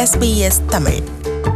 SBS Tamil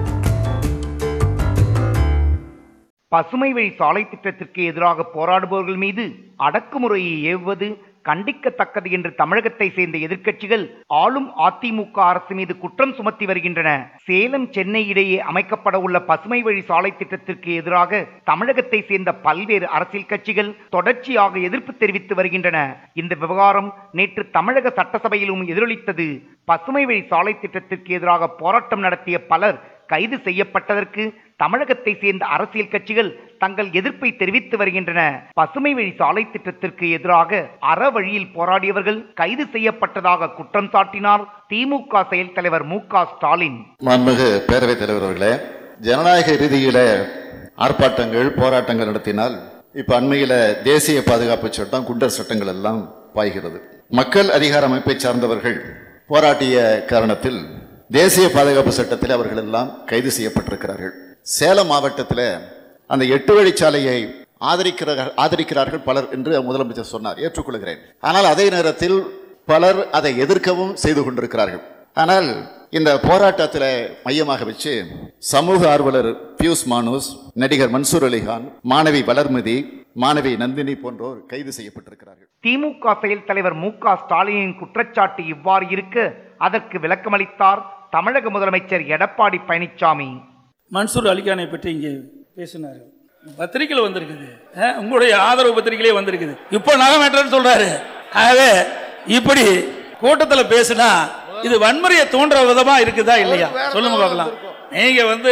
பசுமை வழி சாலை திட்டத்திற்கு எதிராக போராடுபவர்கள் மீது அடக்குமுறையை ஏவுவது கண்டிக்கத்தக்கது என்று தமிழகத்தை சேர்ந்த எதிர்க்கட்சிகள் ஆளும் அதிமுக அரசு மீது குற்றம் சுமத்தி வருகின்றன சேலம் சென்னை இடையே அமைக்கப்பட உள்ள பசுமை வழி சாலை திட்டத்திற்கு எதிராக தமிழகத்தை சேர்ந்த பல்வேறு அரசியல் கட்சிகள் தொடர்ச்சியாக எதிர்ப்பு தெரிவித்து வருகின்றன இந்த விவகாரம் நேற்று தமிழக சட்டசபையிலும் எதிரொலித்தது பசுமை வழி சாலை திட்டத்திற்கு எதிராக போராட்டம் நடத்திய பலர் கைது செய்யப்பட்டதற்கு தமிழகத்தை சேர்ந்த அரசியல் கட்சிகள் தங்கள் எதிர்ப்பை தெரிவித்து வருகின்றன பசுமை வழி சாலை திட்டத்திற்கு எதிராக அற வழியில் போராடியவர்கள் கைது செய்யப்பட்டதாக குற்றம் சாட்டினார் திமுக செயல் தலைவர் மு க ஸ்டாலின் மாண்புமிகு பேரவைத் தலைவர் அவர்களே ஜனநாயக ரீதியில ஆர்ப்பாட்டங்கள் போராட்டங்கள் நடத்தினால் இப்ப அண்மையில தேசிய பாதுகாப்பு சட்டம் குண்டர் சட்டங்கள் எல்லாம் பாய்கிறது மக்கள் அதிகார அமைப்பை சார்ந்தவர்கள் போராட்டிய காரணத்தில் தேசிய பாதுகாப்பு சட்டத்தில் அவர்கள் எல்லாம் கைது செய்யப்பட்டிருக்கிறார்கள் சேலம் மாவட்டத்தில் அந்த எட்டு வழிச்சாலையை ஆதரிக்கிறார்கள் ஆதரிக்கிறார்கள் பலர் என்று முதலமைச்சர் சொன்னார் ஏற்றுக்கொள்கிறேன் ஆனால் அதே நேரத்தில் பலர் அதை எதிர்க்கவும் செய்து கொண்டிருக்கிறார்கள் ஆனால் இந்த போராட்டத்தில் மையமாக வச்சு சமூக ஆர்வலர் பியூஸ் மானூஸ் நடிகர் மன்சூர் அலிகான் மாணவி வளர்மதி மாணவி நந்தினி போன்றோர் கைது செய்யப்பட்டிருக்கிறார்கள் திமுக செயல் தலைவர் மு க ஸ்டாலினின் குற்றச்சாட்டு இவ்வாறு இருக்க அதற்கு விளக்கமளித்தார் தமிழக முதலமைச்சர் எடப்பாடி பழனிசாமி மன்சூர் அலிகானை பற்றி இங்கே பேசினார்கள் பத்திரிகையில் வந்திருக்குது அஹ், உங்களுடைய ஆதரவு பத்திரிகையிலே வந்திருக்குது இப்போ நகமேற்றன்னு சொல்றாரு ஆகவே இப்படி கூட்டத்தில் பேசினா இது வன்முறையை தூண்டுற விதமா இருக்குதா இல்லையா சொல்லுங்க பார்க்கலாம் நீங்க வந்து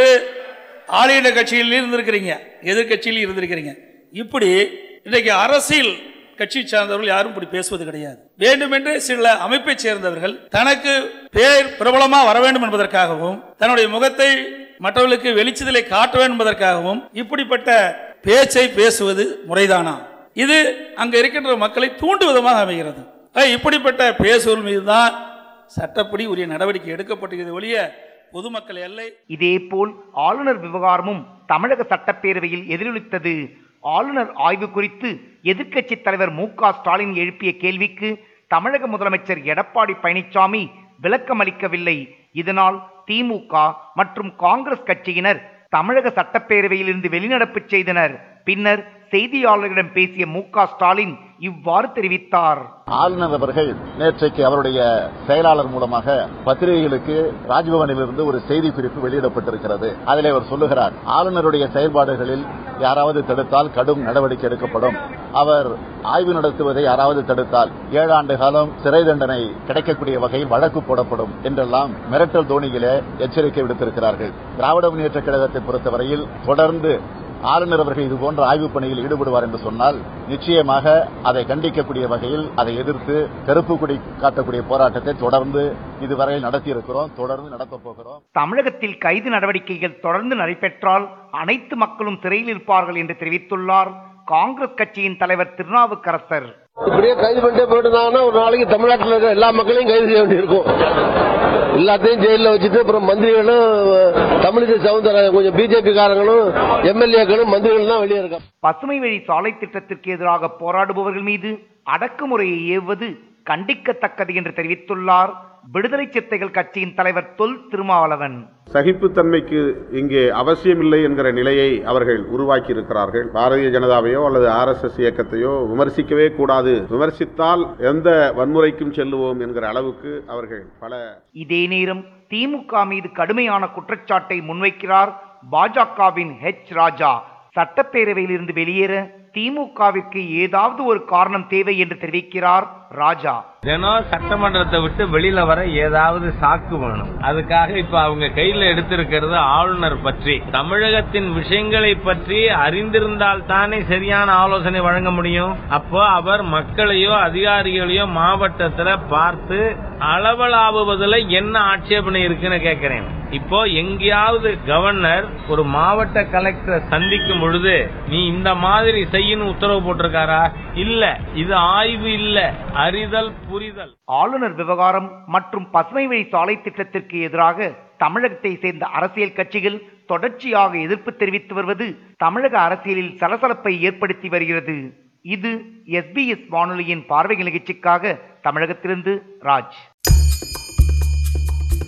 ஆளுநர் கட்சியில் இருந்திருக்கிறீங்க எதிர்கட்சியில் இருந்திருக்கிறீங்க இப்படி இன்றைக்கு அரசியல் கட்சி சார்ந்தவர்கள் யாரும் இப்படி பேசுவது கிடையாது வேண்டுமென்றே சில அமைப்பைச் சேர்ந்தவர்கள் தனக்கு பேர் பிரபலமா வர வேண்டும் என்பதற்காகவும் தன்னுடைய முகத்தை மற்றவர்களுக்கு வெளிச்சதிலை காட்ட வேண்டும் என்பதற்காகவும் இப்படிப்பட்ட பேச்சை பேசுவது முறைதானா இது அங்க இருக்கின்ற மக்களை தூண்டு விதமாக அமைகிறது அஹ் இப்படிப்பட்ட பேசுவதன் மீதுதான் சட்டப்படி உரிய நடவடிக்கை எடுக்கப்பட்டிருக்கிறது ஒழிய பொதுமக்கள் எல்லை இதேபோல் ஆளுநர் விவகாரமும் தமிழக சட்டப்பேரவையில் எதிரொலித்தது ஆளுநர் ஆய்வு குறித்து எதிர்க்கட்சித் தலைவர் மு க ஸ்டாலின் எழுப்பிய கேள்விக்கு தமிழக முதலமைச்சர் எடப்பாடி பழனிசாமி விளக்கமளிக்கவில்லை இதனால் திமுக மற்றும் காங்கிரஸ் கட்சியினர் தமிழக சட்டப்பேரவையில் இருந்து வெளிநடப்பு செய்தனர் பின்னர் செய்தியாளர்களிடம் பேசிய மு க ஸ்டாலின் இவ்வாறு தெரிவித்தார் ஆளுநர் அவர்கள் நேற்றைக்கு அவருடைய செயலாளர் மூலமாக பத்திரிகைகளுக்கு ராஜ்பவனிலிருந்து ஒரு செய்தி குறிப்பு வெளியிடப்பட்டிருக்கிறது அதில் அவர் சொல்லுகிறார் ஆளுநருடைய செயல்பாடுகளில் யாராவது தடுத்தால் கடும் நடவடிக்கை எடுக்கப்படும் அவர் ஆய்வு நடத்துவதை யாராவது தடுத்தால் ஏழாண்டு காலம் சிறை தண்டனை கிடைக்கக்கூடிய வகையில் வழக்கு போடப்படும் என்றெல்லாம் மிரட்டல் தோணியிலே எச்சரிக்கை விடுத்திருக்கிறார்கள் திராவிட முன்னேற்ற கழகத்தை பொறுத்தவரையில் தொடர்ந்து ஆளுநர் அவர்கள் இது போன்ற ஆய்வுப் பணியில் ஈடுபடுவார் என்று சொன்னால் நிச்சயமாக அதை கண்டிக்கக்கூடிய வகையில் அதை எதிர்த்து கருப்பு கொடி காட்டக்கூடிய போராட்டத்தை தொடர்ந்து இதுவரையில் நடத்தியிருக்கிறோம் தொடர்ந்து நடத்தப் போகிறோம் தமிழகத்தில் கைது நடவடிக்கைகள் தொடர்ந்து நடைபெற்றால் அனைத்து மக்களும் சிறையில் இருப்பார்கள் என்று தெரிவித்துள்ளார் காங்கிரஸ் கட்சியின் தலைவர் திருநாவுக்கரசர் இப்படியே கைது பண்ணிட்டே போயிட்டு ஒரு நாளைக்கு தமிழ்நாட்டில் இருக்கிற எல்லா மக்களையும் கைது செய்ய வேண்டியிருக்கும் எல்லாத்தையும் ஜெயிலில் வச்சுட்டு அப்புறம் மந்திரிகளும் தமிழிசை சவுந்தரராஜன் கொஞ்சம் பிஜேபி காரங்களும் எம்எல்ஏக்களும் மந்திரிகளும் தான் வெளியே இருக்காங்க பசுமை வழி சாலை திட்டத்திற்கு எதிராக போராடுபவர்கள் மீது அடக்குமுறையை ஏவுவது கண்டிக்கத்தக்கது என்று தெரிவித்துள்ளார் விடுதலை சிறுத்தைகள் கட்சியின் தலைவர் தொல் திருமாவளவன் சகிப்புத்தன்மைக்கு இங்கே அவசியமில்லை என்கிற நிலையை அவர்கள் உருவாக்கி இருக்கிறார்கள் பாரதிய ஜனதாவையோ அல்லது ஆர்எஸ்எஸ் இயக்கத்தையோ விமர்சிக்கவே கூடாது விமர்சித்தால் எந்த வன்முறைக்கும் செல்லுவோம் என்கிற அளவுக்கு அவர்கள் பல இதே நேரம் திமுக மீது கடுமையான குற்றச்சாட்டை முன்வைக்கிறார் பாஜகவின் ஹெச் ராஜா சட்டப்பேரவையில் இருந்து வெளியேற திமுகவிற்கு ஏதாவது ஒரு காரணம் தேவை என்று தெரிவிக்கிறார் ராஜா தினம் சட்டமன்றத்தை விட்டு வெளியில வர ஏதாவது சாக்கு வேணும் அதுக்காக இப்ப அவங்க கையில எடுத்திருக்கிறது ஆளுநர் பற்றி தமிழகத்தின் விஷயங்களை பற்றி அறிந்திருந்தால் தானே சரியான ஆலோசனை வழங்க முடியும் அப்போ அவர் மக்களையோ அதிகாரிகளையோ மாவட்டத்துல பார்த்து அளவலாவுவதில் என்ன ஆட்சேபனை இருக்குன்னு கேட்கிறேன் இப்போ எங்கேயாவது கவர்னர் ஒரு மாவட்ட கலெக்டரை சந்திக்கும் பொழுது நீ இந்த மாதிரி செய்யணும் உத்தரவு போட்டிருக்காரா இல்ல இது ஆய்வு இல்ல அறிதல் புரிதல் ஆளுநர் விவகாரம் மற்றும் பசுமை வழி சாலை திட்டத்திற்கு எதிராக தமிழகத்தை சேர்ந்த அரசியல் கட்சிகள் தொடர்ச்சியாக எதிர்ப்பு தெரிவித்து வருவது தமிழக அரசியலில் சலசலப்பை ஏற்படுத்தி வருகிறது இது எஸ்பிஎஸ் வானொலியின் பார்வை நிகழ்ச்சிக்காக தமிழகத்திலிருந்து ராஜ்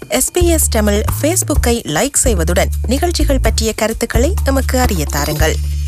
எஸ்பிஎஸ் தமிழ் ஃபேஸ்புக்கை லைக் செய்வதுடன் நிகழ்ச்சிகள் பற்றிய கருத்துக்களை எமக்கு அறிய தாருங்கள்